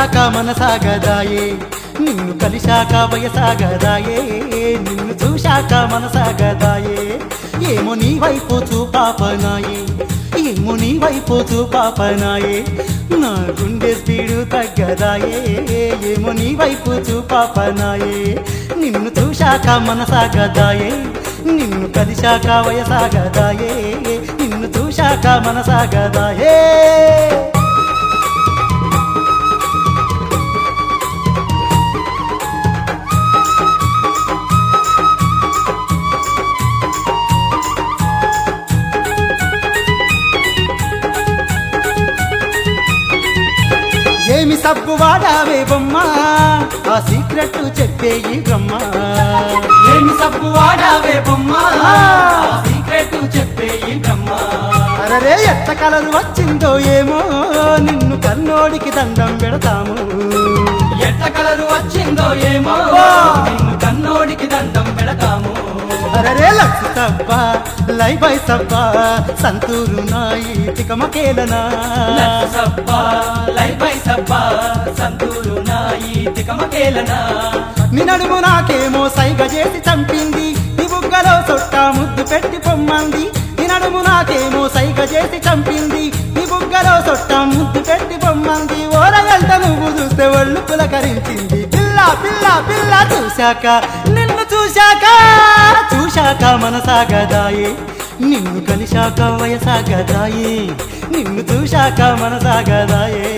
చూశాక మనసాగదాయే నిన్ను కలిశాక వయసాగదాయే నిన్ను చూశాక మనసాగదాయే ఏమో నీ వైపు చూపాపనాయే ఏమో నీ వైపు చూపాపనాయే నా గుండె స్పీడు తగ్గదాయే ఏమో నీ వైపు చూపాపనాయే నిన్ను చూశాక మనసాగదాయే నిన్ను కలిశాక వయసాగదాయే నిన్ను చూశాక మనసాగదాయే ఏమి సబ్బు వాడావే బొమ్మ ఆ సీక్రెట్ చెప్పేయి బ్రహ్మ ఏమి సబ్బు వాడావే బొమ్మ సీక్రెట్ చెప్పే ఈ బ్రహ్మ అరరే ఎట్ట కలరు వచ్చిందో ఏమో నిన్ను కన్నోడికి దండం పెడతాము ఎట్ట కలరు వచ్చిందో ఏమో నిన్ను కన్నోడికి దండం పెడతాము అరరే లక్ష సబ్బా లై బై సబ్బా సంతూరు నాయి తికమకేలనా లచ్చ సబ్బా లై బై సబ్బా సంతూరు నాయి తికమకేలనా నీ నడుము నాకేమో సైగ చేసి చంపింది నీ బుగ్గలో సొట్ట ముద్దు పెట్టి పొమ్మంది నీ నడుము నాకేమో సైగ చేసి చంపింది నీ బుగ్గలో సొట్ట ముద్దు పెట్టి పొమ్మంది ఓరగంట నువ్వు చూస్తే ఒళ్ళు పులకరించింది పిల్ల పిల్ల పిల్ల చూశాక నిన్ను చూశాక చూశాక మనసాగదాయే నిన్ను కలిశాక వయసాగదాయే నిన్ను చూశాక మనసాగదాయే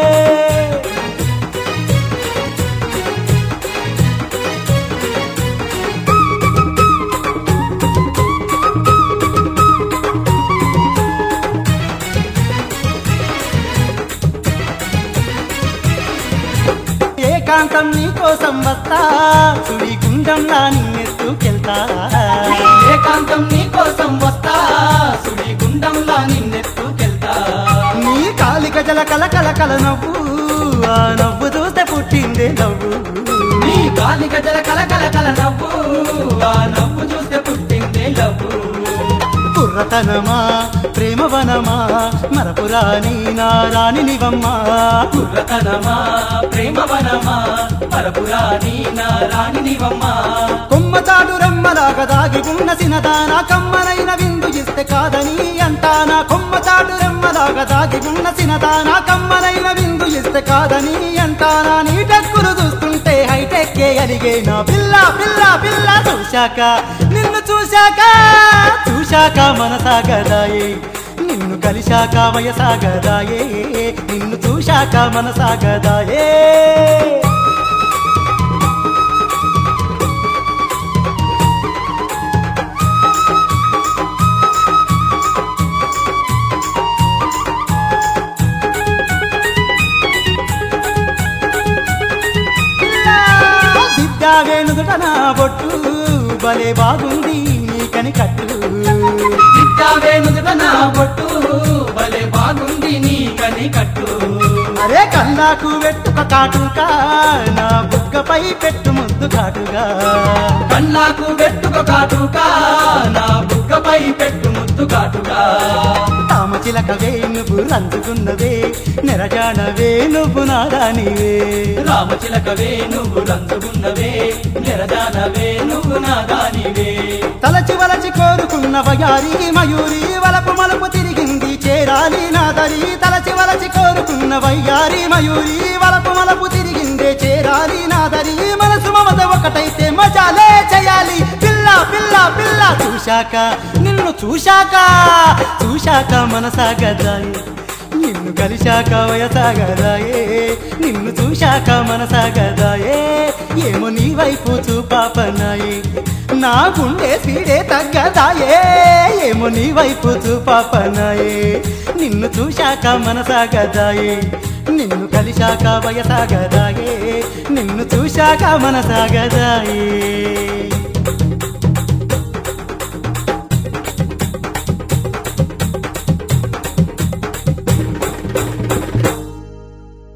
ఏకాంతం నీ కోసం వస్తా సుడి గుండంలా నిన్నెత్తుకెళ్తా ఏకాంతం నీ కోసం వస్తా సుడి గుండంలా నిన్నెత్తుకెళ్తా నీ కాలి గజల కల కల కల నవ్వు ఆ నవ్వు చూస్తే పుట్టిందే నవ్వు నీ గాలి గజల కల కల కల నవ్వు ఆ నవ్వు చూస్తే పుట్టిందే లవ్వు కుర్రతనమా ప్రేమవనమా మరపురాని నారాణి నివమ్మా కుర్రతనమా ప్రేమవనమా పరపురాణి నారాణి నివమ్మా కొమ్మచాటు రెమ్మలాగా దాగి ఉన్న సినదాన కమ్మనైన విందు ఇస్తే కాదని అంటానా కొమ్మచాటు రెమ్మలాగా దాగి ఉన్న సినదాన కమ్మనైన విందు ఇస్తే కాదని అంటానా నీ డక్కులు చూస్తుంటే హైటెక్ అలిగేనా పిల్ల పిల్ల పిల్ల చూశాక నిన్ను చూశాక చూశాక మనసాగదాయే నిన్ను కలిశాక వయసాగదాయే నిన్ను చూశాక మనసాగదాయే విద్యావేణుదుట నా బొట్టు భలే బాగుంది నీకని కట్టు విద్యావే నుదుట నా బొట్టు భలే బాగుంది నీ కని కట్టు అరే కన్నాకు వెట్టుక కాటుక నా బుగ్గపై పెట్టు ముద్దు కాటుగా కన్నాకు వెట్టుక కాటుకా నా బుగ్గపై పెట్టు ముద్దు కాటుగా తామచిలకవే నువ్వు రంచుకున్నవే నెరజానవే నువ్వు నాదానివే రామచిలకవే నువ్వు రంచుకున్నవే నిరజానవే నువ్వు నా దానివే తలచి వలచి కోరుకున్న వయారి మయూరి వలపు మలుపు తిరిగింది చేరాలి నాదరి తలచి వలచి కోరుకున్న వయ్యారి మయూరి వలపు మలుపు తిరిగిందే చేరాలి నాదరి మనసు మమత ఒకటైతే మజాలే చేయాలి పిల్ల పిల్ల పిల్ల చూశాక నిన్ను చూశాక చూశాక మనసాగదాయి నిన్ను కలిశాక వయసాగదాయే నిన్ను చూశాక మనసాగదాయే ఏమో నీ వైపు చూపాపనాయే నా గుండె సీడే తగ్గదాయే ఏమో నీ వైపు చూపాపనాయే నిన్ను చూశాక మనసాగదాయే నిన్ను కలిశాక వయసాగదాయే నిన్ను చూశాక మనసాగదాయే